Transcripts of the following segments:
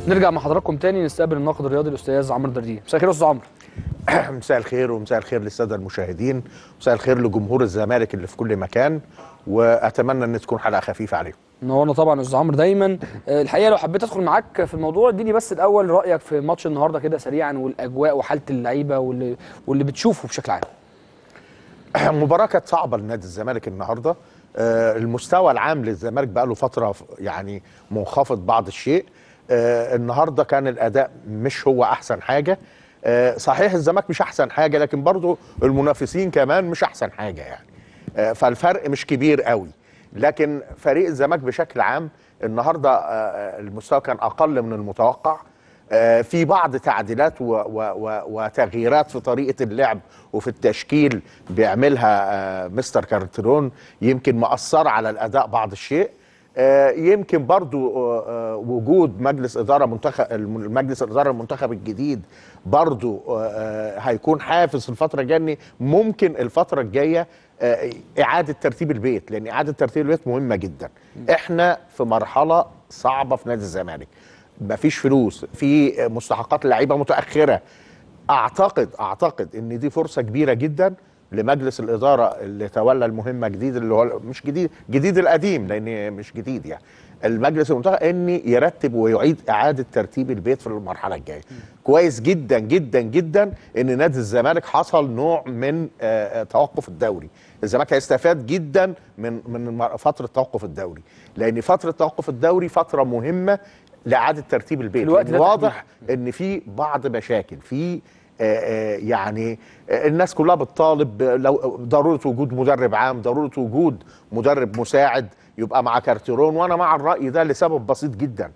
نرجع مع حضراتكم تاني نستقبل الناقد الرياضي الاستاذ عمرو درديه مساء الخير يا استاذ عمرو مساء الخير ومساء الخير للساده المشاهدين مساء الخير لجمهور الزمالك اللي في كل مكان واتمنى ان تكون حلقه خفيفه عليهم منورنا طبعا يا استاذ عمرو دايما آه، الحقيقه لو حبيت ادخل معاك في الموضوع اديني بس الاول رايك في ماتش النهارده كده سريعا والاجواء وحاله اللعيبه واللي, واللي بتشوفه بشكل عام مباراه كانت صعبه لنادي الزمالك النهارده آه، المستوى العام للزمالك بقى له فتره ف- يعني منخفض بعض الشيء آه، النهارده كان الاداء مش هو احسن حاجه آه، صحيح الزمالك مش احسن حاجه لكن برضو المنافسين كمان مش احسن حاجه يعني آه، فالفرق مش كبير قوي لكن فريق الزمالك بشكل عام النهارده آه، المستوى كان اقل من المتوقع آه، في بعض تعديلات و و و وتغييرات في طريقه اللعب وفي التشكيل بيعملها آه، مستر كارترون يمكن مأثر على الاداء بعض الشيء آه، يمكن برضو آه، آه، وجود مجلس اداره منتخب المجلس الاداره المنتخب الجديد برضو آه، آه، هيكون حافز الفتره الجايه إن ممكن الفتره الجايه آه، اعاده ترتيب البيت لان اعاده ترتيب البيت مهمه جدا احنا في مرحله صعبه في نادي الزمالك مفيش فلوس في مستحقات لعيبه متاخره اعتقد اعتقد ان دي فرصه كبيره جدا لمجلس الاداره اللي تولى المهمه جديد اللي هو مش جديد جديد القديم لان مش جديد يعني المجلس المنتخب ان يرتب ويعيد اعاده ترتيب البيت في المرحله الجايه كويس جدا جدا جدا ان نادي الزمالك حصل نوع من آه، آه، توقف الدوري الزمالك هيستفاد جدا من من مر- فتره توقف الدوري لان فتره توقف الدوري فتره مهمه لاعاده ترتيب البيت الوقت لأن ده واضح ان في بعض مشاكل في آه، آه، يعني آه، الناس كلها بتطالب لو ضروره وجود مدرب عام ضروره وجود مدرب مساعد يبقى مع كارتيرون وانا مع الراي ده لسبب بسيط جدا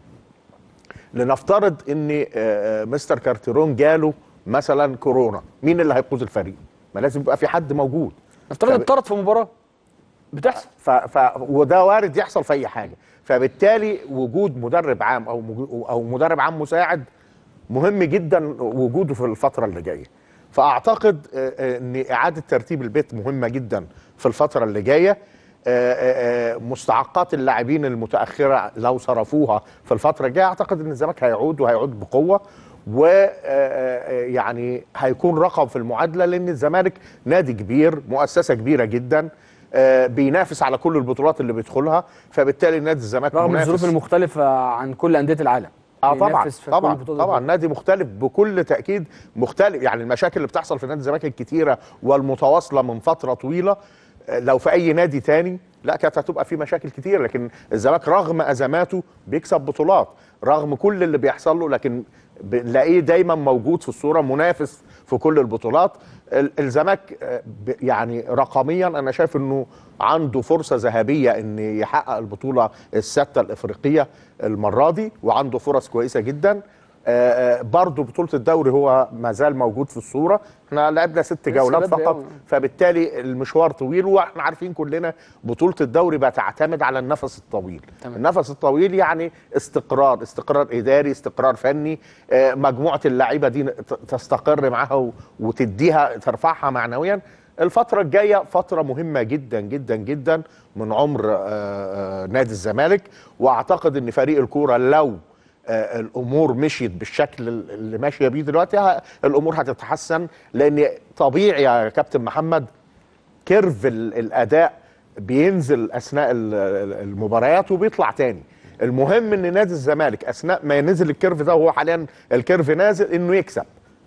لنفترض ان آه، آه، مستر كارتيرون جاله مثلا كورونا مين اللي هيقود الفريق ما لازم يبقى في حد موجود نفترض طب- اتطرد في مباراه بتحصل ف... ف... وده وارد يحصل في اي حاجه فبالتالي وجود مدرب عام او مج... او مدرب عام مساعد مهم جدا وجوده في الفتره اللي جايه فاعتقد آه، آه، ان اعاده ترتيب البيت مهمه جدا في الفتره اللي جايه آه، آه، آه، مستحقات اللاعبين المتاخره لو صرفوها في الفتره الجايه اعتقد ان الزمالك هيعود وهيعود بقوه ويعني هيكون رقم في المعادله لان الزمالك نادي كبير مؤسسه كبيره جدا آه، بينافس على كل البطولات اللي بيدخلها فبالتالي نادي الزمالك رغم منافس الظروف المختلفه عن كل انديه العالم اه طبعا بينافس في كل طبعا بطولة طبعا الدوري. نادي مختلف بكل تاكيد مختلف يعني المشاكل اللي بتحصل في نادي الزمالك الكتيره والمتواصله من فتره طويله آه، لو في اي نادي تاني لا كانت هتبقى في مشاكل كتير لكن الزمالك رغم ازماته بيكسب بطولات رغم كل اللي بيحصل له لكن بنلاقيه دايما موجود في الصوره منافس في كل البطولات ال- الزمالك آه، ب- يعني رقميا انا شايف انه عنده فرصه ذهبيه ان يحقق البطوله السادسه الافريقيه المره دي وعنده فرص كويسه جدا آه، آه، برضه بطوله الدوري هو ما زال موجود في الصوره احنا لعبنا ست لسه جولات بدري فقط أوي. فبالتالي المشوار طويل واحنا عارفين كلنا بطوله الدوري بتعتمد على النفس الطويل تمام. النفس الطويل يعني استقرار استقرار اداري استقرار فني آه، مجموعه اللعيبه دي ت- تستقر معاها و- وتديها ترفعها معنويا الفترة الجاية فترة مهمة جدا جدا جدا من عمر آه، آه، نادي الزمالك واعتقد ان فريق الكورة لو آه، الامور مشيت بالشكل اللي ماشيه بيه دلوقتي ه- الامور هتتحسن لان طبيعي يا كابتن محمد كيرف ال- الاداء بينزل اثناء ال- ال- المباريات وبيطلع تاني المهم ان نادي الزمالك اثناء ما ينزل الكيرف ده وهو حاليا الكيرف نازل انه يكسب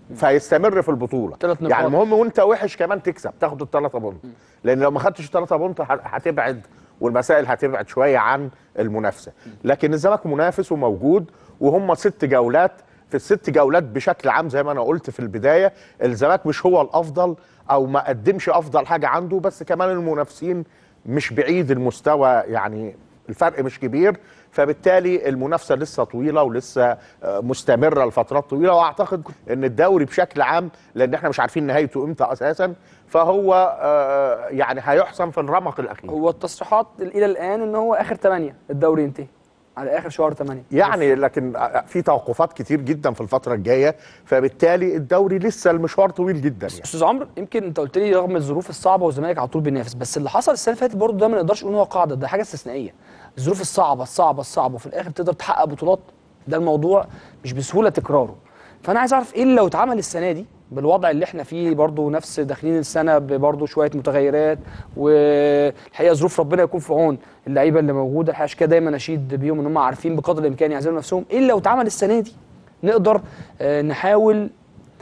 فيستمر في البطوله تلات نقاط. يعني المهم وانت وحش كمان تكسب تاخد الثلاثه بونت لان لو ما خدتش الثلاثه بونت ه- هتبعد والمسائل هتبعد شويه عن المنافسه لكن الزمالك منافس وموجود وهم ست جولات في الست جولات بشكل عام زي ما انا قلت في البدايه الزمالك مش هو الافضل او ما قدمش افضل حاجه عنده بس كمان المنافسين مش بعيد المستوى يعني الفرق مش كبير فبالتالي المنافسه لسه طويله ولسه آه، مستمره لفترات طويله واعتقد ان الدوري بشكل عام لان احنا مش عارفين نهايته امتى اساسا فهو آه، يعني هيحسم في الرمق الاخير هو التصريحات الى الان ان هو اخر 8 الدوري ينتهي على اخر شهر 8 يعني لكن في توقفات كتير جدا في الفتره الجايه فبالتالي الدوري لسه المشوار طويل جدا يعني استاذ عمرو يمكن انت قلت لي رغم الظروف الصعبه والزمالك على طول بينافس بس اللي حصل السنه اللي فاتت برضه ده ما نقدرش نقول إن هو قاعده ده حاجه استثنائيه الظروف الصعبه الصعبه الصعبه وفي الاخر تقدر تحقق بطولات ده الموضوع مش بسهوله تكراره فانا عايز اعرف ايه اللي لو اتعمل السنه دي بالوضع اللي احنا فيه برضو نفس داخلين السنه برضو شويه متغيرات والحقيقه ظروف ربنا يكون في عون اللعيبه اللي موجوده الحقيقه عشان كده دايما اشيد بيهم ان هم عارفين بقدر الامكان يعزلوا نفسهم ايه اللي لو اتعمل السنه دي نقدر آه، نحاول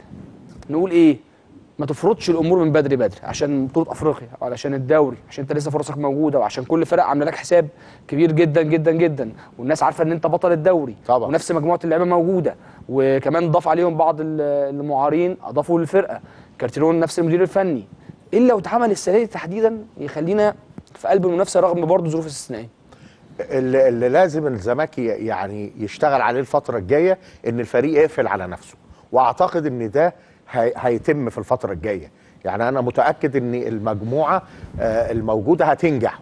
نقول ايه ما تفرضش الامور من بدري بدري عشان بطوله افريقيا وعلشان الدوري عشان انت لسه فرصك موجوده وعشان كل فرقه عامله لك حساب كبير جدا جدا جدا والناس عارفه ان انت بطل الدوري طبعا. ونفس مجموعه اللعيبه موجوده وكمان ضاف عليهم بعض ال- المعارين اضافوا للفرقه كارتيرون نفس المدير الفني ايه اللي لو اتعمل السنه دي تحديدا يخلينا في قلب المنافسه رغم برضه ظروف استثنائيه اللي, اللي لازم الزمالك ي- يعني يشتغل عليه الفتره الجايه ان الفريق يقفل على نفسه واعتقد ان ده هي- هيتم في الفتره الجايه يعني انا متاكد ان المجموعه آه، الموجوده هتنجح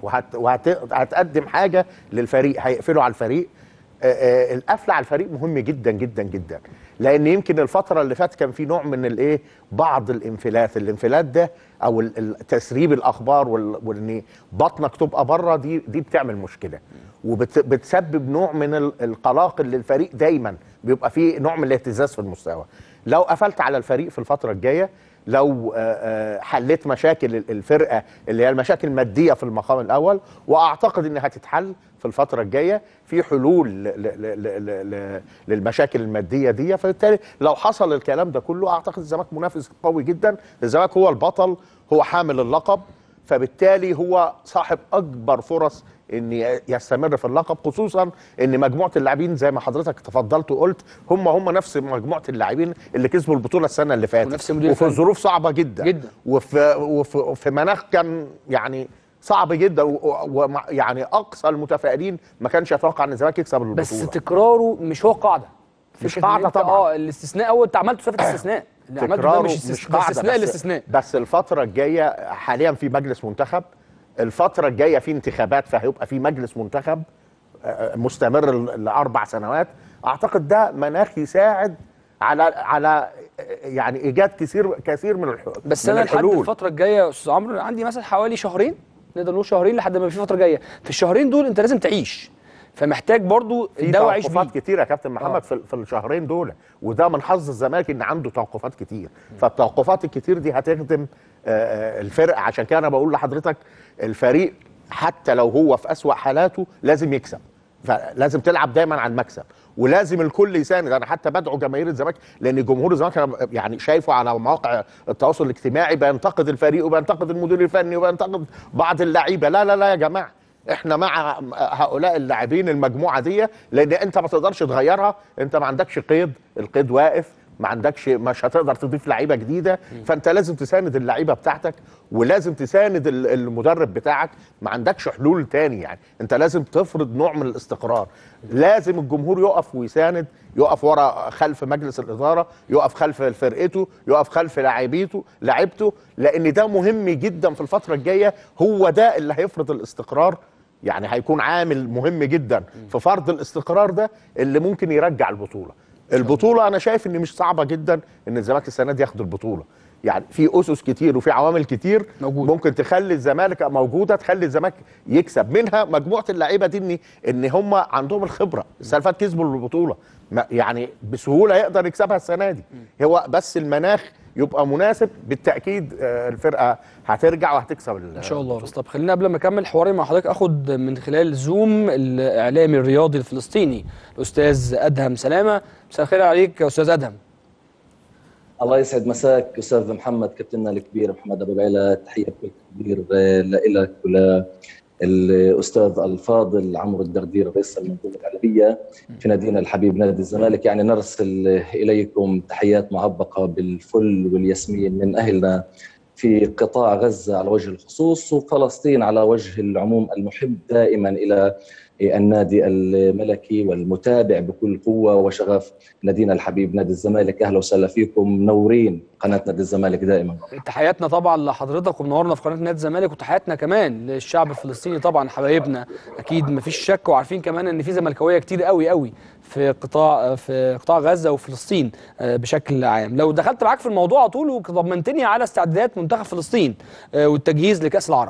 وهتقدم حاجه للفريق هيقفلوا على الفريق آه، آه، القفل على الفريق مهم جدا جدا جدا لان يمكن الفتره اللي فاتت كان في نوع من الايه بعض الانفلات الانفلات ده او ال- ال- تسريب الاخبار وال- وان بطنك تبقى بره دي دي بتعمل مشكله وبتسبب نوع من ال- القلاق اللي الفريق دايما بيبقى فيه نوع من الاهتزاز في المستوى لو قفلت على الفريق في الفتره الجايه لو آه، آه، حليت مشاكل ال- الفرقه اللي هي المشاكل الماديه في المقام الاول واعتقد انها هتتحل في الفتره الجايه في حلول ل- ل- ل- ل- ل- للمشاكل الماديه دي فبالتالي لو حصل الكلام ده كله اعتقد الزمالك منافس قوي جدا الزمالك هو البطل هو حامل اللقب فبالتالي هو صاحب اكبر فرص ان ي- يستمر في اللقب خصوصا ان مجموعه اللاعبين زي ما حضرتك تفضلت وقلت هم هم نفس مجموعه اللاعبين اللي كسبوا البطوله السنه اللي فاتت ونفس المدير وفي الفني. ظروف صعبه جدا جدا. وفي وفي, وفي مناخ كان يعني صعب جدا ويعني اقصى المتفائلين ما كانش يتوقع ان الزمالك يكسب البطوله بس تكراره مش هو قاعده مش فكرة إن قاعدة أنت طبعاً. اه الاستثناء اول انت عملته صفه استثناء اللي عملته ده تكراره مش, مش, استث... ده قاعده استثناء بس, الاستثناء بس الفتره الجايه حاليا في مجلس منتخب الفتره الجايه في انتخابات فهيبقى في مجلس منتخب آه، مستمر ل- لاربع سنوات اعتقد ده مناخ يساعد على على آه، يعني ايجاد كثير كثير من الحلول بس من انا لحد الحلول. الفتره الجايه يا استاذ عمرو عندي مثلا حوالي شهرين نقدر نقول شهرين لحد ما في فتره جايه في الشهرين دول انت لازم تعيش فمحتاج برضو في ده وعيش بيه توقفات كتير يا كابتن محمد آه. في, في الشهرين دول وده من حظ الزمالك ان عنده توقفات كتير فالتوقفات الكتير دي هتخدم آه، آه، الفرقه عشان كده انا بقول لحضرتك الفريق حتى لو هو في اسوأ حالاته لازم يكسب فلازم تلعب دايما على المكسب ولازم الكل يساند انا حتى بدعو جماهير الزمالك لان جمهور الزمالك أنا يعني شايفه على مواقع التواصل الاجتماعي بينتقد الفريق وبينتقد المدير الفني وبينتقد بعض اللعيبه لا لا لا يا جماعه احنا مع هؤلاء اللاعبين المجموعه دي لان انت ما تقدرش تغيرها انت ما عندكش قيد القيد واقف ما عندكش مش هتقدر تضيف لعيبه جديده فانت لازم تساند اللعيبه بتاعتك ولازم تساند ال- المدرب بتاعك ما عندكش حلول تاني يعني انت لازم تفرض نوع من الاستقرار لازم الجمهور يقف ويساند يقف ورا خلف مجلس الاداره يقف خلف فرقته يقف خلف لاعبيته لاعيبته لان ده مهم جدا في الفتره الجايه هو ده اللي هيفرض الاستقرار يعني هيكون عامل مهم جدا في فرض الاستقرار ده اللي ممكن يرجع البطوله البطوله انا شايف ان مش صعبه جدا ان الزمالك السنه دي ياخد البطوله يعني في اسس كتير وفي عوامل كتير موجودة. ممكن تخلي الزمالك موجوده تخلي الزمالك يكسب منها مجموعه اللعيبه دي ان ان هم عندهم الخبره السنه اللي فاتت كسبوا البطوله ما- يعني بسهوله يقدر يكسبها السنه دي هو بس المناخ يبقى مناسب بالتاكيد آه، الفرقه هترجع وهتكسب ان شاء الله بس طب خلينا قبل ما اكمل حواري مع حضرتك اخد من خلال زوم الاعلامي الرياضي الفلسطيني الاستاذ ادهم سلامه مساء الخير عليك يا استاذ ادهم الله يسعد مساك استاذ محمد كابتننا الكبير محمد ابو بعيله تحيه بكل كبير لك وللاستاذ الفاضل عمرو الدردير رئيس المنظومه الاعلاميه في نادينا الحبيب نادي الزمالك يعني نرسل اليكم تحيات معبقه بالفل والياسمين من اهلنا في قطاع غزه على وجه الخصوص وفلسطين على وجه العموم المحب دائما الى النادي الملكي والمتابع بكل قوه وشغف نادينا الحبيب نادي الزمالك اهلا وسهلا فيكم منورين قناه نادي الزمالك دائما تحياتنا طبعا لحضرتك ومنورنا في قناه نادي الزمالك وتحياتنا كمان للشعب الفلسطيني طبعا حبايبنا اكيد مفيش شك وعارفين كمان ان في زملكاويه كتير قوي قوي في قطاع في قطاع غزه وفلسطين آه، بشكل عام لو دخلت معاك في الموضوع على طول وطمنتني على استعدادات منتخب فلسطين آه، والتجهيز لكاس العرب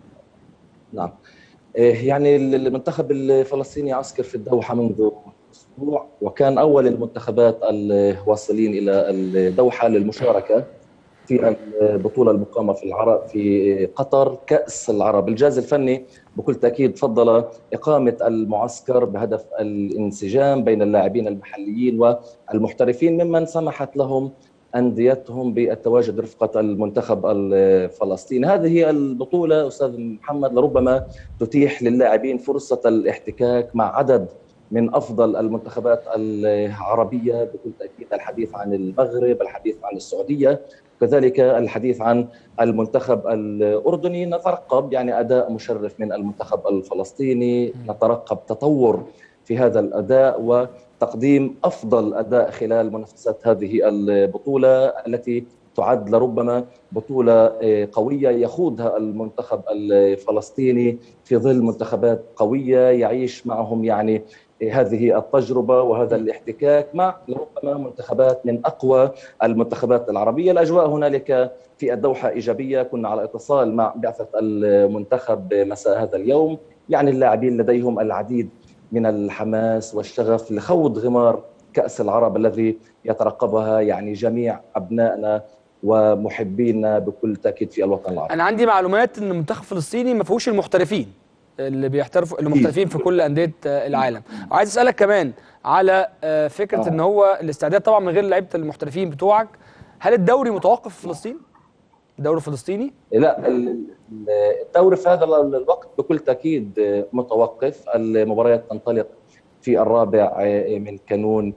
نعم إيه يعني المنتخب الفلسطيني يعسكر في الدوحه منذ الموضوع وكان اول المنتخبات الواصلين الى الدوحه للمشاركه في البطوله المقامه في العرب في قطر كاس العرب الجهاز الفني بكل تاكيد فضل اقامه المعسكر بهدف الانسجام بين اللاعبين المحليين والمحترفين ممن سمحت لهم انديتهم بالتواجد رفقه المنتخب الفلسطيني، هذه هي البطوله استاذ محمد لربما تتيح للاعبين فرصه الاحتكاك مع عدد من افضل المنتخبات العربيه بكل تاكيد الحديث عن المغرب، الحديث عن السعوديه، كذلك الحديث عن المنتخب الاردني نترقب يعني اداء مشرف من المنتخب الفلسطيني نترقب تطور في هذا الاداء وتقديم افضل اداء خلال منافسات هذه البطوله التي تعد لربما بطوله قويه يخوضها المنتخب الفلسطيني في ظل منتخبات قويه يعيش معهم يعني هذه التجربه وهذا الاحتكاك مع ربما منتخبات من اقوى المنتخبات العربيه، الاجواء هنالك في الدوحه ايجابيه، كنا على اتصال مع بعثه المنتخب مساء هذا اليوم، يعني اللاعبين لديهم العديد من الحماس والشغف لخوض غمار كاس العرب الذي يترقبها يعني جميع ابنائنا ومحبينا بكل تاكيد في الوطن العربي. انا عندي معلومات ان المنتخب الفلسطيني ما فيهوش المحترفين اللي بيحترفوا اللي محترفين في كل انديه العالم وعايز اسالك كمان على فكره آه. ان هو الاستعداد طبعا من غير لعيبه المحترفين بتوعك هل الدوري متوقف في فلسطين الدوري الفلسطيني لا ال- ال- الدوري في هذا ال- الوقت بكل تاكيد متوقف المباريات تنطلق في الرابع من كانون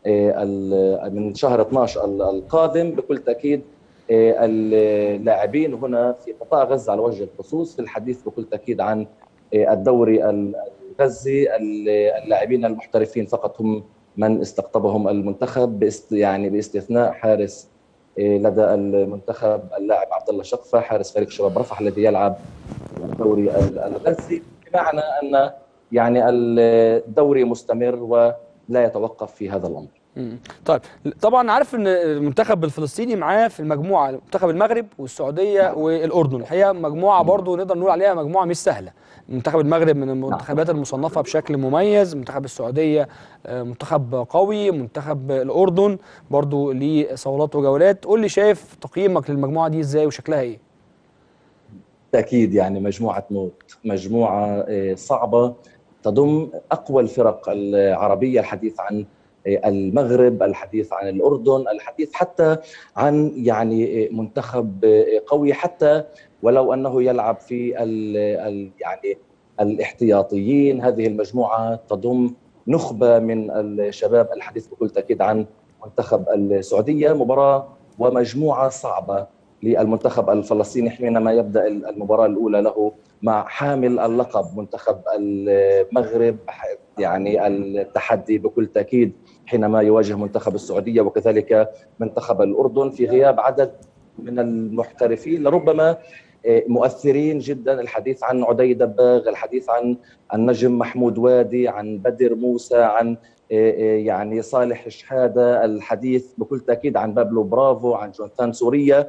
ال- من شهر 12 ال- القادم بكل تاكيد اللاعبين هنا في قطاع غزه على وجه الخصوص في الحديث بكل تاكيد عن الدوري الغزي اللاعبين المحترفين فقط هم من استقطبهم المنتخب باست يعني باستثناء حارس لدى المنتخب اللاعب عبد الله شقفه حارس فريق شباب رفح الذي يلعب الدوري الغزي بمعنى ان يعني الدوري مستمر ولا يتوقف في هذا الامر. مم. طيب طبعا عارف ان المنتخب الفلسطيني معاه في المجموعه منتخب المغرب والسعوديه والاردن الحقيقه مجموعه برضو نقدر نقول عليها مجموعه مش سهله منتخب المغرب من المنتخبات المصنفه بشكل مميز منتخب السعوديه آه، منتخب قوي منتخب الاردن برضو ليه صولات وجولات قول لي شايف تقييمك للمجموعه دي ازاي وشكلها ايه بالتاكيد يعني مجموعه موت مجموعه آه، صعبه تضم اقوى الفرق العربيه الحديث عن المغرب الحديث عن الاردن الحديث حتى عن يعني منتخب قوي حتى ولو انه يلعب في ال ال يعني الاحتياطيين هذه المجموعه تضم نخبه من الشباب الحديث بكل تاكيد عن منتخب السعوديه مباراه ومجموعه صعبه للمنتخب الفلسطيني حينما يبدا المباراه الاولى له مع حامل اللقب منتخب المغرب يعني التحدي بكل تاكيد حينما يواجه منتخب السعوديه وكذلك منتخب الاردن في غياب عدد من المحترفين لربما مؤثرين جدا الحديث عن عدي دباغ الحديث عن النجم محمود وادي عن بدر موسى عن يعني صالح شحاده الحديث بكل تاكيد عن بابلو برافو عن جونثان سوريا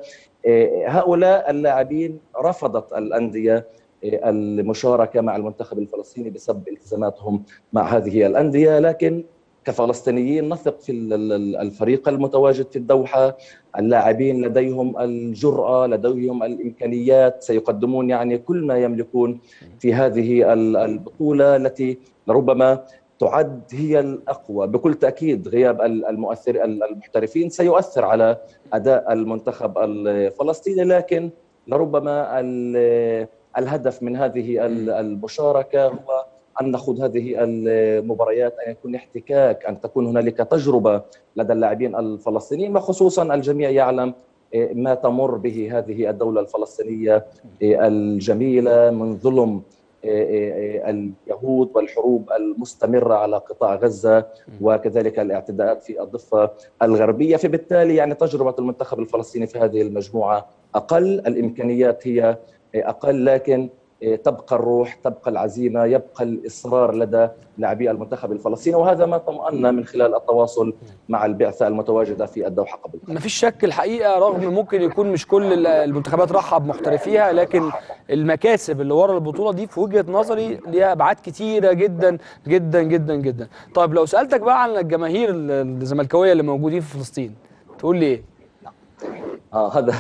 هؤلاء اللاعبين رفضت الانديه المشاركه مع المنتخب الفلسطيني بسبب التزاماتهم مع هذه الانديه لكن كفلسطينيين نثق في الفريق المتواجد في الدوحه اللاعبين لديهم الجرأة لديهم الإمكانيات سيقدمون يعني كل ما يملكون في هذه البطولة التي ربما تعد هي الأقوى بكل تأكيد غياب المؤثر المحترفين سيؤثر على أداء المنتخب الفلسطيني لكن لربما الهدف من هذه المشاركة هو أن نخوض هذه المباريات أن يكون احتكاك أن تكون هنالك تجربة لدى اللاعبين الفلسطينيين وخصوصا الجميع يعلم ما تمر به هذه الدولة الفلسطينية الجميلة من ظلم اليهود والحروب المستمرة على قطاع غزة وكذلك الاعتداءات في الضفة الغربية فبالتالي يعني تجربة المنتخب الفلسطيني في هذه المجموعة أقل الإمكانيات هي أقل لكن تبقى الروح تبقى العزيمه يبقى الاصرار لدى لاعبي المنتخب الفلسطيني وهذا ما طمأنا من خلال التواصل مع البعثه المتواجده في الدوحه قبل ما فيش شك الحقيقه رغم ممكن يكون مش كل المنتخبات رحب محترفيها لكن المكاسب اللي ورا البطوله دي في وجهه نظري ليها ابعاد كتيره جدا جدا جدا جدا طيب لو سالتك بقى عن الجماهير الزملكاويه اللي موجودين في فلسطين تقول لي ايه اه هذا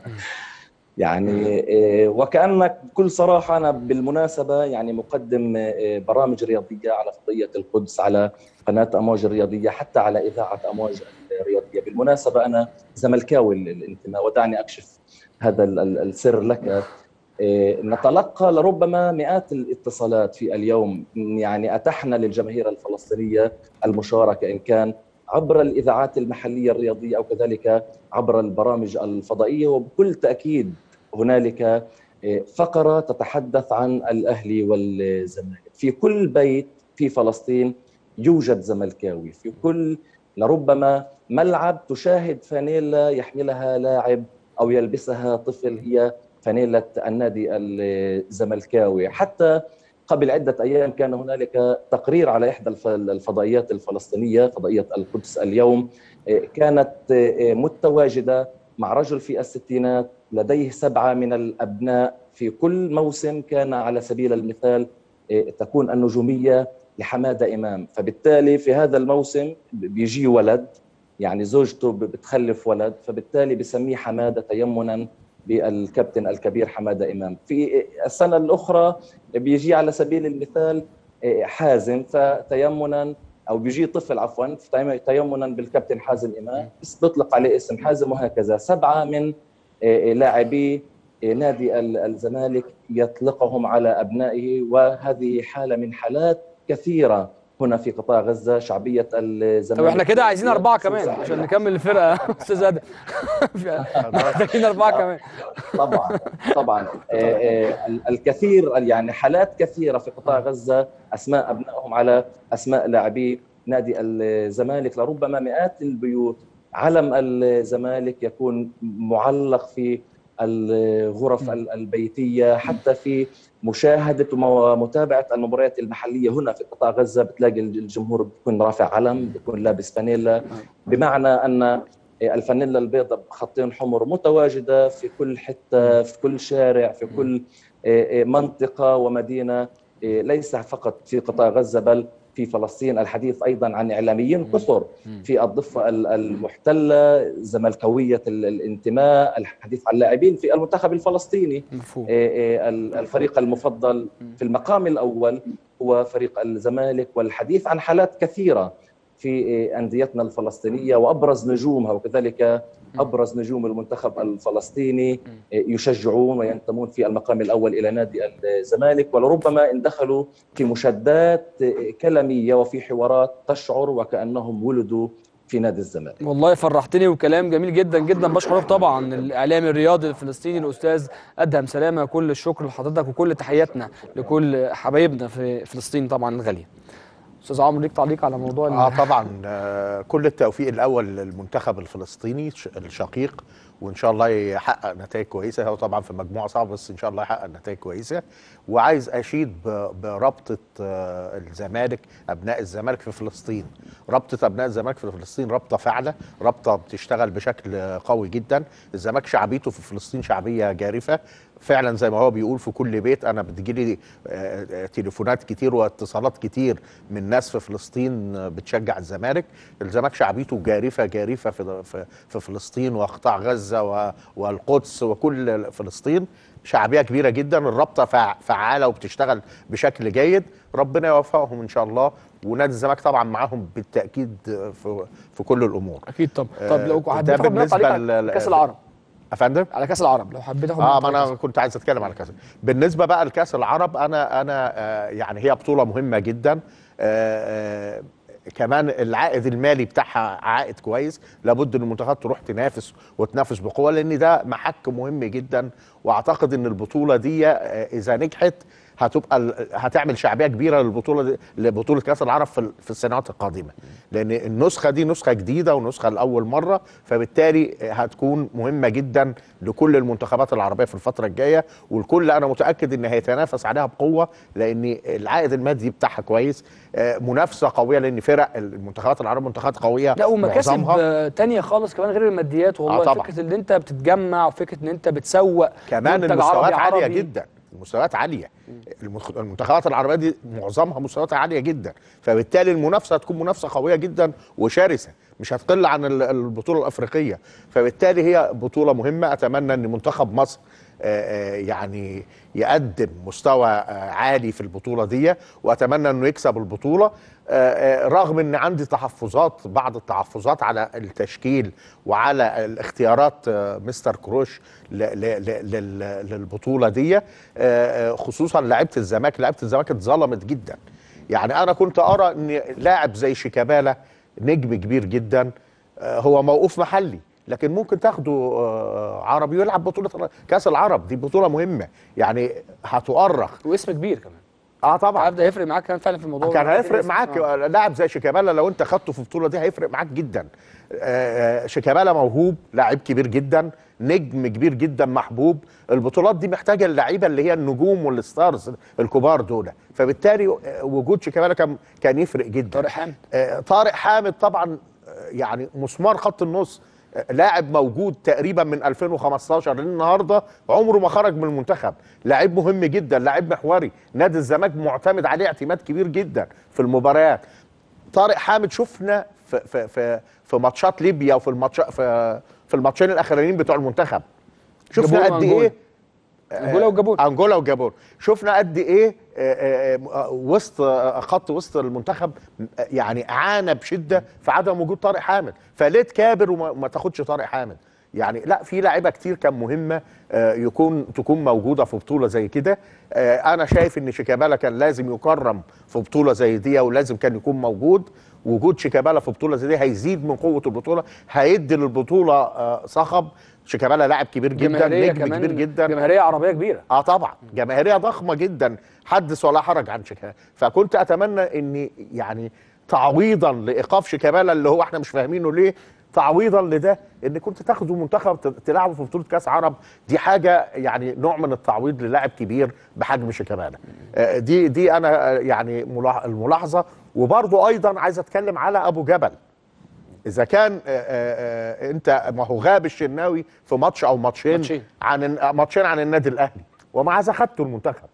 يعني إيه، وكانك بكل صراحه انا بالمناسبه يعني مقدم إيه، برامج رياضيه على فضيه القدس على قناه امواج الرياضيه حتى على اذاعه امواج الرياضيه بالمناسبه انا زملكاوي الانتماء ودعني اكشف هذا ال- ال- السر لك إيه، نتلقى لربما مئات الاتصالات في اليوم يعني اتحنا للجماهير الفلسطينيه المشاركه ان كان عبر الاذاعات المحليه الرياضيه او كذلك عبر البرامج الفضائيه وبكل تاكيد هنالك إيه، فقره تتحدث عن الاهلي والزمالك في كل بيت في فلسطين يوجد زملكاوي في كل لربما ملعب تشاهد فانيلا يحملها لاعب او يلبسها طفل هي فانيله النادي الزملكاوي حتى قبل عدة أيام كان هنالك تقرير على إحدى الف- الفضائيات الفلسطينية فضائية القدس اليوم إيه، كانت إيه، متواجدة مع رجل في الستينات لديه سبعة من الأبناء في كل موسم كان على سبيل المثال إيه، تكون النجومية لحمادة إمام فبالتالي في هذا الموسم بيجي ولد يعني زوجته بتخلف ولد فبالتالي بسميه حمادة تيمنا بالكابتن الكبير حمادة إمام في السنة الأخرى بيجي على سبيل المثال حازم فتيمنا او بيجي طفل عفوا تيمنا بالكابتن حازم امام بس بيطلق عليه اسم حازم وهكذا سبعه من لاعبي نادي الزمالك يطلقهم على ابنائه وهذه حاله من حالات كثيره هنا في قطاع غزه شعبيه الزمالك طب احنا كده عايزين اربعه كمان عشان نكمل الفرقه استاذ ادم محتاجين اربعه كمان طبعا طبعا الكثير يعني حالات كثيره في قطاع غزه اسماء ابنائهم على اسماء لاعبي نادي الزمالك لربما مئات البيوت علم الزمالك يكون معلق في الغرف البيتيه حتى في مشاهده ومتابعه المباريات المحليه هنا في قطاع غزه بتلاقي الجمهور بيكون رافع علم بيكون لابس فانيلا بمعنى ان الفانيلا البيضاء بخطين حمر متواجده في كل حته في كل شارع في كل منطقه ومدينه ليس فقط في قطاع غزه بل في فلسطين الحديث ايضا عن اعلاميين كثر في الضفه المحتله زملكاويه الانتماء الحديث عن لاعبين في المنتخب الفلسطيني مفهوم. الفريق المفضل في المقام الاول هو فريق الزمالك والحديث عن حالات كثيره في انديتنا الفلسطينيه وابرز نجومها وكذلك ابرز نجوم المنتخب الفلسطيني يشجعون وينتمون في المقام الاول الى نادي الزمالك ولربما ان دخلوا في مشادات كلاميه وفي حوارات تشعر وكانهم ولدوا في نادي الزمالك والله فرحتني وكلام جميل جدا جدا بشكرك طبعا الاعلامي الرياضي الفلسطيني الاستاذ ادهم سلامه كل الشكر لحضرتك وكل تحياتنا لكل حبايبنا في فلسطين طبعا الغاليه استاذ عمرو ليك تعليق على موضوع اه طبعا آه كل التوفيق الاول للمنتخب الفلسطيني الشقيق وان شاء الله يحقق نتائج كويسه هو طبعا في مجموعه صعبه بس ان شاء الله يحقق نتائج كويسه وعايز اشيد برابطه آه الزمالك ابناء الزمالك في فلسطين رابطه ابناء الزمالك في فلسطين رابطه فاعله رابطه بتشتغل بشكل قوي جدا الزمالك شعبيته في فلسطين شعبيه جارفه فعلا زي ما هو بيقول في كل بيت انا بتجيلي تليفونات كتير واتصالات كتير من ناس في فلسطين بتشجع الزمالك الزمالك شعبيته جارفه جارفه في في فلسطين وقطاع غزه والقدس وكل فلسطين شعبيه كبيره جدا الرابطه فعاله وبتشتغل بشكل جيد ربنا يوفقهم ان شاء الله ونادي الزمالك طبعا معاهم بالتاكيد في في كل الامور اكيد طب طب لو ده حبيت اخد منك تعليق على كاس العرب افندم على كاس العرب لو حبيت اخد اه ما انا كنت عايز اتكلم على كاس بالنسبه بقى لكاس العرب انا انا آه يعني هي بطوله مهمه جدا آه آه كمان العائد المالي بتاعها عائد كويس لابد ان المنتخبات تروح تنافس وتنافس بقوه لان ده محك مهم جدا واعتقد ان البطوله دي اذا نجحت هتبقى هتعمل شعبيه كبيره للبطوله دي لبطوله كاس العرب في في السنوات القادمه لان النسخه دي نسخه جديده ونسخه لاول مره فبالتالي هتكون مهمه جدا لكل المنتخبات العربيه في الفتره الجايه والكل انا متاكد ان هيتنافس عليها بقوه لان العائد المادي بتاعها كويس منافسه قويه لان فرق الفرق المنتخبات العربيه منتخبات قويه لا ومكاسب معظمها آه، تانية خالص كمان غير الماديات والله آه طبعا. فكره ان انت بتتجمع وفكره ان انت بتسوق كمان منتج المستويات عربي عاليه عربي. جدا المستويات عاليه المخ- المنتخبات العربيه دي معظمها مستوياتها عاليه جدا فبالتالي المنافسه هتكون منافسه قويه جدا وشرسه مش هتقل عن ال- البطوله الافريقيه فبالتالي هي بطوله مهمه اتمنى ان منتخب مصر آه، آه، يعني يقدم مستوى آه، عالي في البطوله دي واتمنى انه يكسب البطوله آه، آه، رغم ان عندي تحفظات بعض التحفظات على التشكيل وعلى الاختيارات آه، مستر كروش ل- ل- ل- لل- للبطوله دي آه، آه، خصوصا لعيبه الزمالك لعيبه الزمالك اتظلمت جدا يعني انا كنت ارى ان لاعب زي شيكابالا نجم كبير جدا آه، هو موقوف محلي لكن ممكن تاخده آه، عربي ويلعب بطوله كاس العرب دي بطوله مهمه يعني هتؤرخ واسم كبير كمان اه طبعا عارف ده هيفرق معاك كمان فعلا في الموضوع كان ده. هيفرق معاك آه. لاعب زي شيكابالا لو انت خدته في البطوله دي هيفرق معاك جدا آه، آه، شيكابالا موهوب لاعب كبير جدا نجم كبير جدا محبوب البطولات دي محتاجه اللعيبه اللي هي النجوم والستارز الكبار دول فبالتالي آه، وجود شيكابالا كان كان يفرق جدا طارق حامد آه، طارق حامد طبعا آه، يعني مسمار خط النص آه، لاعب موجود تقريبا من 2015 للنهارده عمره ما خرج من المنتخب لاعب مهم جدا لاعب محوري نادي الزمالك معتمد عليه اعتماد كبير جدا في المباريات طارق حامد شفنا في في في, في ماتشات ليبيا وفي الماتش في في الماتشين الاخرانيين بتوع المنتخب شفنا جابون قد وأنجولا. ايه انجولا والجابون انجولا وجابون شفنا قد ايه آه، آه، آه، وسط آه، خط وسط المنتخب آه، يعني عانى بشده في عدم وجود طارق حامد فليه تكابر وما ما تاخدش طارق حامد يعني لا في لاعيبه كتير كان مهمه آه، يكون تكون موجوده في بطوله زي كده آه، انا شايف ان شيكابالا كان لازم يكرم في بطوله زي دي ولازم كان يكون موجود وجود شيكابالا في بطوله زي دي هيزيد من قوه البطوله هيدي للبطوله آه، صخب شيكابالا لاعب كبير جدا جماهيريه نجم كمان كبير جدا جماهيريه عربيه كبيره اه طبعا جماهيريه ضخمه جدا حدث ولا حرج عن شيكابالا فكنت اتمنى ان يعني تعويضا لايقاف شيكابالا اللي هو احنا مش فاهمينه ليه تعويضا لده ان كنت تاخده منتخب ت- تلعبه في بطوله كاس عرب دي حاجه يعني نوع من التعويض للاعب كبير بحجم شيكابالا آه، دي دي انا آه، يعني ملاح- الملاحظه وبرضو ايضا عايز اتكلم على ابو جبل اذا كان آه، آه، آه، انت ما هو غاب الشناوي في ماتش او ماتشين ماتشين. عن الن- ماتشين عن النادي الاهلي ومع ذا خدته المنتخب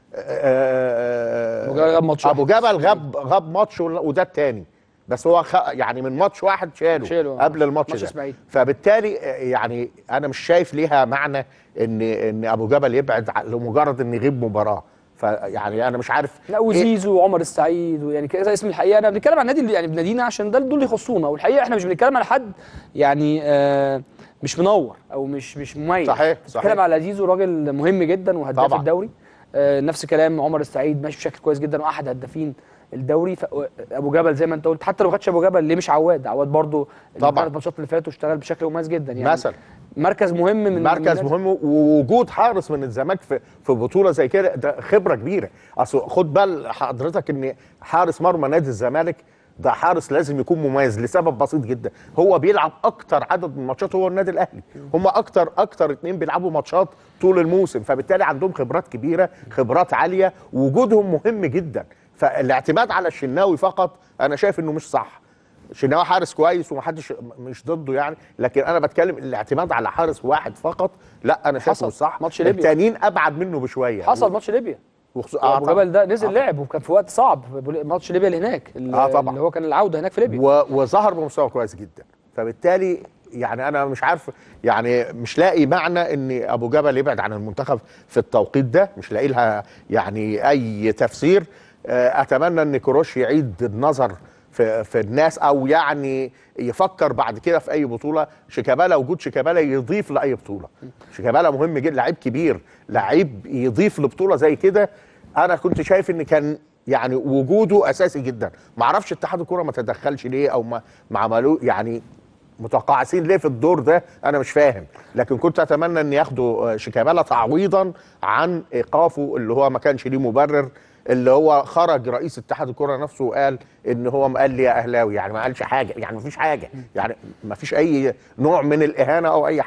آه، أبو جبل غاب ماتش ابو واحد. جبل غاب غاب ماتش ولا- وده الثاني بس هو خ... يعني من ماتش واحد شاله, شاله، آه. قبل الماتش ماتش ده إسماعيلي. فبالتالي آه، يعني انا مش شايف ليها معنى ان ان ابو جبل يبعد ع- لمجرد ان يغيب مباراه فيعني انا مش عارف لا إيه- وزيزو وعمر السعيد ويعني كذا اسم الحقيقه انا بنتكلم عن النادي اللي يعني بنادينا عشان ده دول اللي يخصونا والحقيقه احنا مش بنتكلم على حد يعني آه مش منور او مش مش مميز صحيح، صحيح. بنتكلم على زيزو راجل مهم جدا وهداف طبعا. الدوري آه نفس كلام عمر السعيد ماشي بشكل كويس جدا واحد هدافين الدوري ف... ابو جبل زي ما انت قلت حتى لو ما خدش ابو جبل ليه مش عواد عواد برضو طبعا. الثلاث ماتشات اللي فاتوا اشتغل بشكل مميز جدا يعني مثلا مركز مهم من مركز من مهم ووجود حارس من الزمالك في في بطوله زي كده ده خبره كبيره اصل خد بال حضرتك ان حارس مرمى نادي الزمالك ده حارس لازم يكون مميز لسبب بسيط جدا هو بيلعب اكتر عدد من ماتشات هو النادي الاهلي هم اكتر اكتر اتنين بيلعبوا ماتشات طول الموسم فبالتالي عندهم خبرات كبيره خبرات عاليه وجودهم مهم جدا فالاعتماد على الشناوي فقط انا شايف انه مش صح شناوي حارس كويس ومحدش مش ضده يعني لكن انا بتكلم الاعتماد على حارس واحد فقط لا انا شايفه حصل. مش صح ماتش ليبيا. التانيين ابعد منه بشويه حصل ماتش ليبيا وخصو... آه ابو طبعاً. جبل ده نزل آه لعب وكان في وقت صعب ماتش ليبيا اللي هناك اللي آه طبعاً. اللي هو كان العوده هناك في ليبيا و... وظهر بمستوى كويس جدا فبالتالي يعني انا مش عارف يعني مش لاقي معنى ان ابو جبل يبعد عن المنتخب في التوقيت ده مش لاقي لها يعني اي تفسير آه، اتمنى ان كروش يعيد النظر في في الناس او يعني يفكر بعد كده في اي بطوله شيكابالا وجود شيكابالا يضيف لاي بطوله شيكابالا مهم جدا لعيب كبير لعيب يضيف لبطوله زي كده انا كنت شايف ان كان يعني وجوده اساسي جدا ما اعرفش اتحاد الكوره ما تدخلش ليه او ما ما عملوه يعني متقاعسين ليه في الدور ده انا مش فاهم لكن كنت اتمنى ان ياخدوا آه، شيكابالا تعويضا عن ايقافه اللي هو ما كانش ليه مبرر اللي هو خرج رئيس اتحاد الكوره نفسه وقال ان هو قال لي يا اهلاوي يعني ما قالش حاجه يعني ما فيش حاجه يعني ما فيش اي نوع من الاهانه او اي حاجه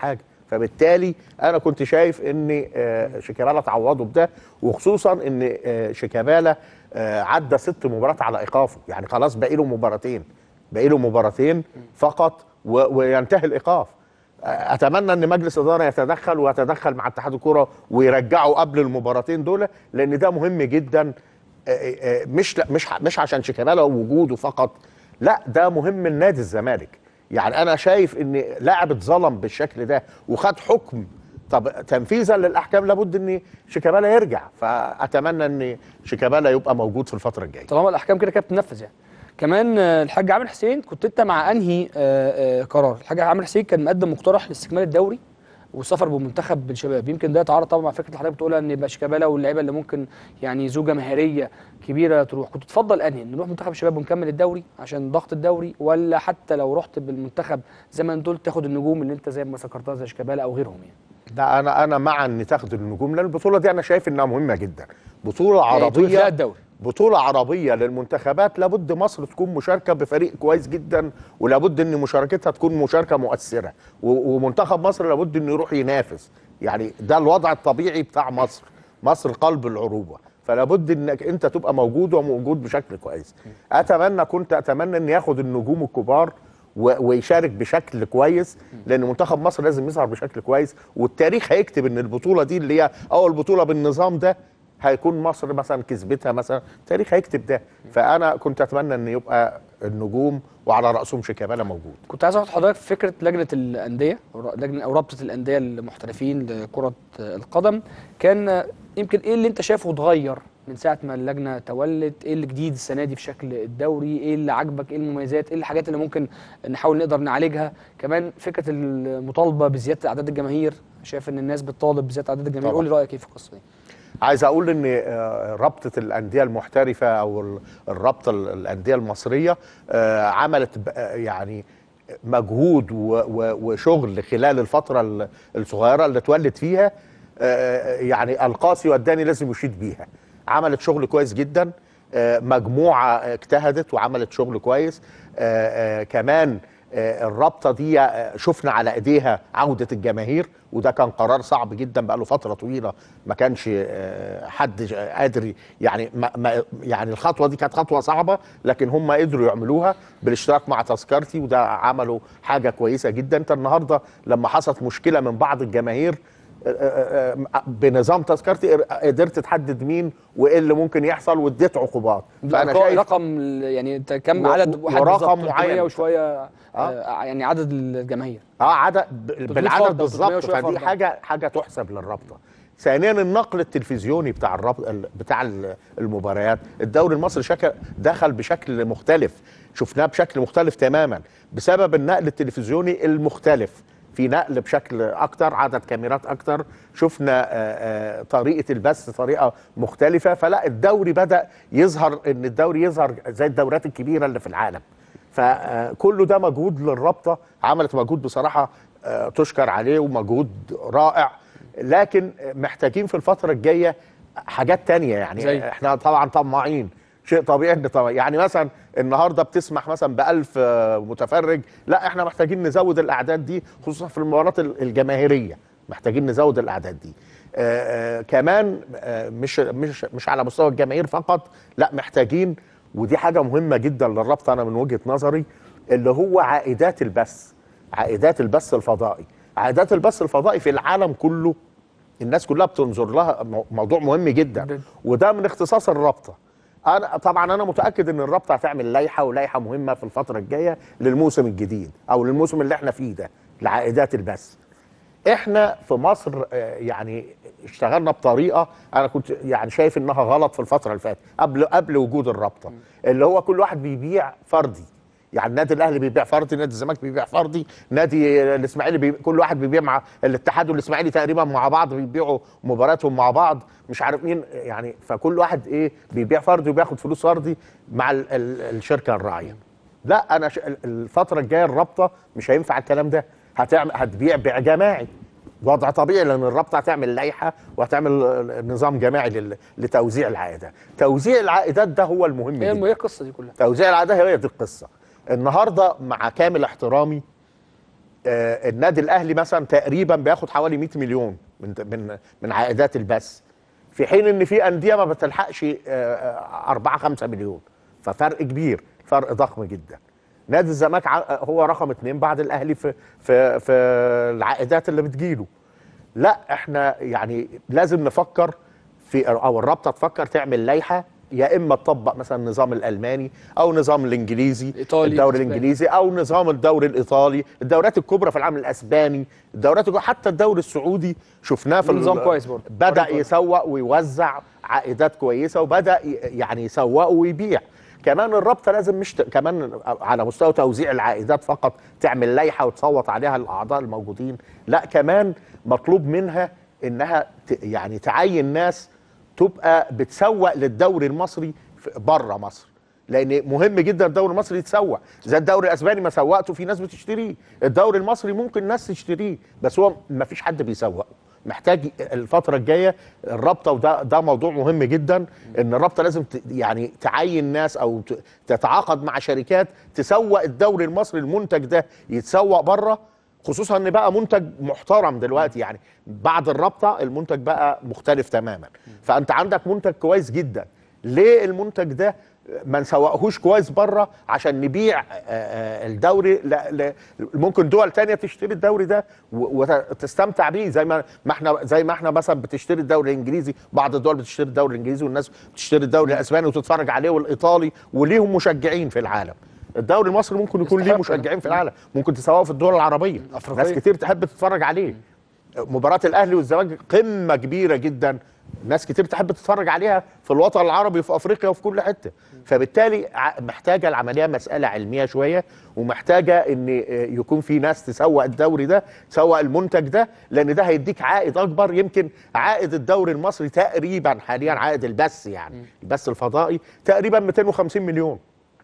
فبالتالي انا كنت شايف ان آه، شيكابالا تعوضه بده وخصوصا ان آه، شيكابالا آه، عدى ست مباريات على ايقافه يعني خلاص باقي له مباراتين باقي له مباراتين فقط و- وينتهي الايقاف اتمنى ان مجلس اداره يتدخل ويتدخل مع اتحاد الكره ويرجعه قبل المباراتين دول لان ده مهم جدا آه، آه، مش لا- مش ع- مش عشان شيكابالا وجوده فقط لا ده مهم لنادي الزمالك يعني انا شايف ان لاعب اتظلم بالشكل ده وخد حكم طب تنفيذا للاحكام لابد ان شيكابالا يرجع فاتمنى ان شيكابالا يبقى موجود في الفتره الجايه طالما الاحكام كده كده بتنفذ يعني كمان آه، الحاج عامر حسين كنت انت مع انهي آه، آه، قرار الحاج عامر حسين كان مقدم مقترح لاستكمال الدوري والسفر بمنتخب بالشباب يمكن ده يتعارض طبعا مع فكره اللي حضرتك بتقولها ان يبقى شيكابالا واللعيبه اللي ممكن يعني ذو جماهيريه كبيره تروح كنت تفضل انهي نروح منتخب الشباب ونكمل الدوري عشان ضغط الدوري ولا حتى لو رحت بالمنتخب زي ما انت قلت تاخد النجوم اللي انت زي ما ذكرتها زي شيكابالا او غيرهم يعني ده انا انا مع ان تاخد النجوم لان البطوله دي انا شايف انها مهمه جدا بطوله يعني تقول فيها عربيه الدوري بطولة عربية للمنتخبات لابد مصر تكون مشاركة بفريق كويس جدا ولابد ان مشاركتها تكون مشاركة مؤثرة و- ومنتخب مصر لابد انه يروح ينافس يعني ده الوضع الطبيعي بتاع مصر مصر قلب العروبة فلابد انك انت تبقى موجود وموجود بشكل كويس اتمنى كنت اتمنى ان ياخد النجوم الكبار و- ويشارك بشكل كويس لان منتخب مصر لازم يظهر بشكل كويس والتاريخ هيكتب ان البطوله دي اللي هي اول بطوله بالنظام ده هيكون مصر مثلا كسبتها مثلا التاريخ هيكتب ده فانا كنت اتمنى ان يبقى النجوم وعلى راسهم شيكابالا موجود كنت عايز اخد حضرتك في فكره لجنه الانديه او ر- لجنه او رابطه الانديه المحترفين لكره القدم كان يمكن ايه اللي انت شايفه اتغير من ساعه ما اللجنه تولت ايه اللي جديد السنه دي في شكل الدوري ايه اللي عاجبك ايه المميزات ايه الحاجات اللي ممكن نحاول نقدر نعالجها كمان فكره المطالبه بزياده اعداد الجماهير شايف ان الناس بتطالب بزياده اعداد الجماهير طبعا. قول لي رايك ايه في القصه دي عايز اقول ان آه، رابطه الانديه المحترفه او ال- الرابطه ال- الانديه المصريه آه، عملت ب- آه، يعني مجهود و- و- وشغل خلال الفتره ال- الصغيره اللي اتولد فيها آه، يعني القاسي والداني لازم يشيد بيها عملت شغل كويس جدا آه، مجموعه اجتهدت وعملت شغل كويس آه، آه، كمان آه، الرابطه دي آه، شفنا على ايديها عوده الجماهير وده كان قرار صعب جدا بقى له فتره طويله ما كانش آه، حد ج- قادر يعني ما ما يعني الخطوه دي كانت خطوه صعبه لكن هم قدروا يعملوها بالاشتراك مع تذكرتي وده عملوا حاجه كويسه جدا انت النهارده لما حصلت مشكله من بعض الجماهير آه، آه، آه، بنظام تذكرتي قدرت تحدد مين وايه اللي ممكن يحصل واديت عقوبات فانا رقم- شايف رقم ال- يعني انت كم و- عدد و- واحد ورقم بالظبط؟ 300 معين. وشويه آه. يعني عدد الجماهير اه عدد ب- 300 بالعدد فرد أو 300 بالظبط وشوية فدي فرد. حاجه حاجه تحسب للرابطه ثانيا النقل التلفزيوني بتاع الرابط ال- بتاع ال- المباريات الدوري المصري شكل دخل بشكل مختلف شفناه بشكل مختلف تماما بسبب النقل التلفزيوني المختلف في نقل بشكل اكتر عدد كاميرات اكتر شفنا آه، آه، طريقه البث طريقه مختلفه فلا الدوري بدا يظهر ان الدوري يظهر زي الدوريات الكبيره اللي في العالم فكله ده مجهود للرابطه عملت مجهود بصراحه آه، تشكر عليه ومجهود رائع لكن محتاجين في الفتره الجايه حاجات تانية يعني زي؟ احنا طبعا طماعين شيء طبيعي ان طبعا يعني مثلا النهارده بتسمح مثلا ب 1000 آه، متفرج لا احنا محتاجين نزود الاعداد دي خصوصا في المباريات ال- الجماهيريه محتاجين نزود الاعداد دي آه، آه، كمان آه، مش مش مش على مستوى الجماهير فقط لا محتاجين ودي حاجه مهمه جدا للرابطه انا من وجهه نظري اللي هو عائدات البث عائدات البث الفضائي عائدات البث الفضائي في العالم كله الناس كلها بتنظر لها مو- موضوع مهم جدا جدا. وده من اختصاص الرابطه انا طبعا انا متاكد ان الرابطه هتعمل لائحه ولائحه مهمه في الفتره الجايه للموسم الجديد او للموسم اللي احنا فيه ده لعائدات البث احنا في مصر آه، يعني اشتغلنا بطريقه انا كنت يعني شايف انها غلط في الفتره اللي فاتت قبل قبل وجود الرابطه اللي هو كل واحد بيبيع فردي يعني النادي الاهلي بيبيع فردي نادي الزمالك بيبيع فردي نادي الاسماعيلي بي... كل واحد بيبيع مع الاتحاد والاسماعيلي تقريبا مع بعض بيبيعوا مباراتهم مع بعض مش عارف مين يعني فكل واحد ايه بيبيع فردي وبياخد فلوس فردي مع ال... ال... الشركه الراعيه لا انا ش... الفتره الجايه الرابطه مش هينفع الكلام ده هتعمل هتبيع بيع جماعي وضع طبيعي لان الرابطه هتعمل لائحه وهتعمل نظام جماعي لل... لتوزيع العائدات توزيع العائدات ده هو المهم هي جدا الم- هي القصه دي كلها توزيع العائدات هي دي القصه النهارده مع كامل احترامي آه النادي الاهلي مثلا تقريبا بياخد حوالي 100 مليون من من من عائدات البث في حين ان في انديه ما بتلحقش 4 5 مليون ففرق كبير فرق ضخم جدا نادي الزمالك ع- هو رقم اثنين بعد الاهلي في في في العائدات اللي بتجيله لا احنا يعني لازم نفكر في او الرابطه تفكر تعمل لائحه يا اما تطبق مثلا النظام الالماني او النظام الانجليزي الإيطالي، الدوري الإسباني. الانجليزي او نظام الدوري الايطالي الدوريات الكبرى في العالم الاسباني الدوريات الكبرى حتى الدوري السعودي شفناه في نظام ال- كويس برضه. بدا طريقة كويسة. يسوق ويوزع عائدات كويسه وبدا ي- يعني يسوق ويبيع كمان الرابطه لازم مش ت- كمان على مستوى توزيع العائدات فقط تعمل لائحه وتصوت عليها الاعضاء الموجودين لا كمان مطلوب منها انها ت- يعني تعين ناس تبقى بتسوق للدوري المصري بره مصر لان مهم جدا الدوري المصري يتسوق زي الدوري الاسباني ما سوقته في ناس بتشتريه الدوري المصري ممكن ناس تشتريه بس هو ما فيش حد بيسوقه محتاج الفترة الجاية الرابطة وده ده موضوع مهم جدا ان الرابطة لازم ت- يعني تعين ناس او ت- تتعاقد مع شركات تسوق الدوري المصري المنتج ده يتسوق بره خصوصا ان بقى منتج محترم دلوقتي يعني بعد الرابطة المنتج بقى مختلف تماما فانت عندك منتج كويس جدا ليه المنتج ده ما نسوقهوش كويس بره عشان نبيع آه، آه، الدوري لا لا ممكن دول تانية تشتري الدوري ده و- وتستمتع بيه زي ما ما احنا زي ما احنا مثلا بتشتري الدوري الانجليزي بعض الدول بتشتري الدوري الانجليزي والناس بتشتري الدوري الاسباني وتتفرج عليه والايطالي وليهم مشجعين في العالم الدوري المصري ممكن يكون ليه يستحق. مشجعين في العالم ممكن تسوقه في الدول العربيه الأفريقية. ناس كتير تحب تتفرج عليه مباراة الأهلي والزمالك قمة كبيرة جدا ناس كتير تحب تتفرج عليها في الوطن العربي وفي أفريقيا وفي كل حتة فبالتالي ع- محتاجة العملية مسألة علمية شوية ومحتاجة إن آه، يكون في ناس تسوق الدوري ده تسوق المنتج ده لأن ده هيديك عائد أكبر يمكن عائد الدوري المصري تقريبا حاليا عائد البث يعني البث الفضائي تقريبا 250 مليون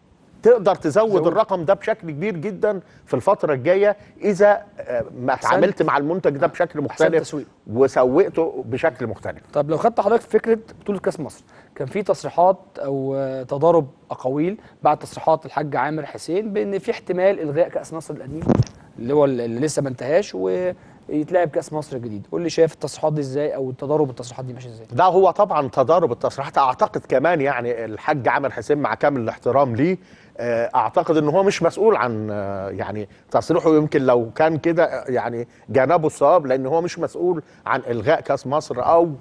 تقدر تزود زود. الرقم ده بشكل كبير جدا في الفترة الجاية إذا آه، ما أحسنت. اتعاملت مع المنتج ده بشكل مختلف تسويق. وسوقته بشكل مختلف طب لو خدت حضرتك فكره بطوله كاس مصر كان في تصريحات او آه، تضارب اقاويل بعد تصريحات الحاج عامر حسين بان في احتمال الغاء كاس مصر القديم اللي هو اللي لسه ما انتهاش ويتلعب كاس مصر الجديد قول لي شايف التصريحات دي ازاي او التضارب التصريحات دي ماشيه ازاي ده هو طبعا تضارب التصريحات اعتقد كمان يعني الحاج عامر حسين مع كامل الاحترام ليه آه، اعتقد ان هو مش مسؤول عن آه، يعني تصريحه يمكن لو كان كده آه، يعني جانبه الصواب لان هو مش مسؤول عن الغاء كاس مصر او آه،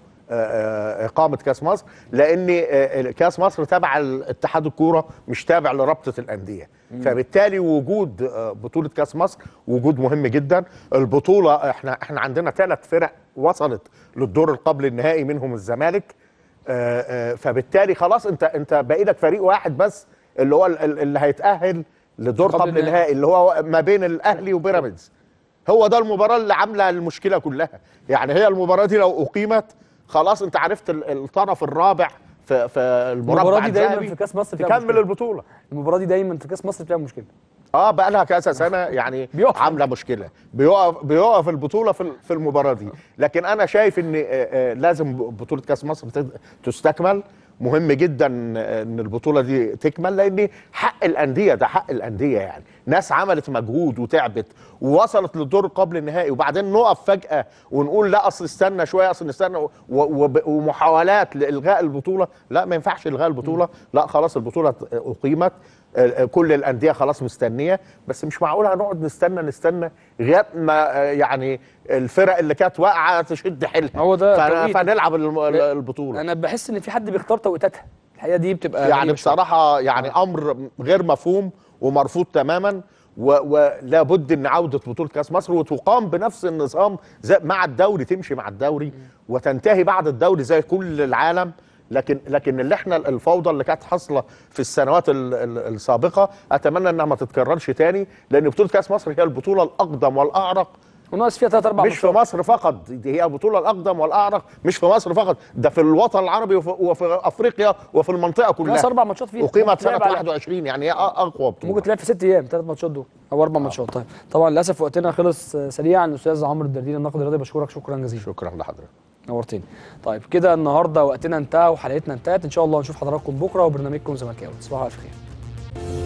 آه، اقامه كاس مصر لان آه، كاس مصر تبع اتحاد الكوره مش تابع لرابطه الانديه فبالتالي وجود آه، بطوله كاس مصر وجود مهم جدا البطوله احنا احنا عندنا ثلاث فرق وصلت للدور القبل النهائي منهم الزمالك آه، آه، فبالتالي خلاص انت انت باقي لك فريق واحد بس اللي هو ال- ال- اللي هيتاهل لدور قبل قبل النهائي. النهائي اللي هو ما بين الاهلي وبيراميدز هو ده المباراه اللي عامله المشكله كلها يعني هي المباراه دي لو اقيمت خلاص انت عرفت ال- الطرف الرابع في في المربع المباراة دي دايما الذهبي في كاس مصر فيها تكمل مشكلة. البطوله المباراه دي دايما في كاس مصر بتعمل مشكله اه بقى لها كذا سنه يعني بيقف. عامله مشكله بيقف بيقف البطوله في في المباراه دي لكن انا شايف ان آه، آه، لازم بطوله كاس مصر تد- تستكمل مهم جدا ان البطوله دي تكمل لان حق الانديه ده حق الانديه يعني ناس عملت مجهود وتعبت ووصلت للدور قبل النهائي وبعدين نقف فجاه ونقول لا اصل استنى شويه اصل نستنى و- وب- ومحاولات لالغاء البطوله لا ما ينفعش الغاء البطوله لا خلاص البطوله اقيمت آه، كل الانديه خلاص مستنيه بس مش معقول هنقعد نستنى نستنى لغايه ما آه، يعني الفرق اللي كانت واقعه تشد حيلها هو ده فن- توقيت. فنلعب الم- البطوله انا بحس ان في حد بيختار توقيتاتها الحقيقه دي بتبقى يعني غريبة شوية. بصراحه يعني امر غير مفهوم ومرفوض تماما و- ولا بد ان عوده بطوله كاس مصر وتقام بنفس النظام زي مع الدوري تمشي مع الدوري وتنتهي بعد الدوري زي كل العالم لكن لكن اللي احنا الفوضى اللي كانت حاصله في السنوات ال- ال- السابقه اتمنى انها ما تتكررش تاني لان بطوله كاس مصر هي البطوله الاقدم والاعرق وناقص فيها ثلاث اربع مش في ماتشات. مصر فقط دي هي البطوله الاقدم والاعرق مش في مصر فقط ده في الوطن العربي وفي, وفي افريقيا وفي المنطقه كلها ناقص اربع ماتشات فيها اقيمت ممكن سنه تلعب على- 21 يعني هي أ- اقوى بطوله ممكن تلعب في ست ايام ثلاث ماتشات دول او اربع ماتشات طيب طبعا للاسف وقتنا خلص آه، سريعا الاستاذ عمرو الدردير الناقد الرياضي بشكرك شكرا جزيلا شكرا لحضرتك نورتني طيب كده النهارده وقتنا انتهى وحلقتنا انتهت ان شاء الله نشوف حضراتكم بكره وبرنامجكم زملكاوي تصبحوا على خير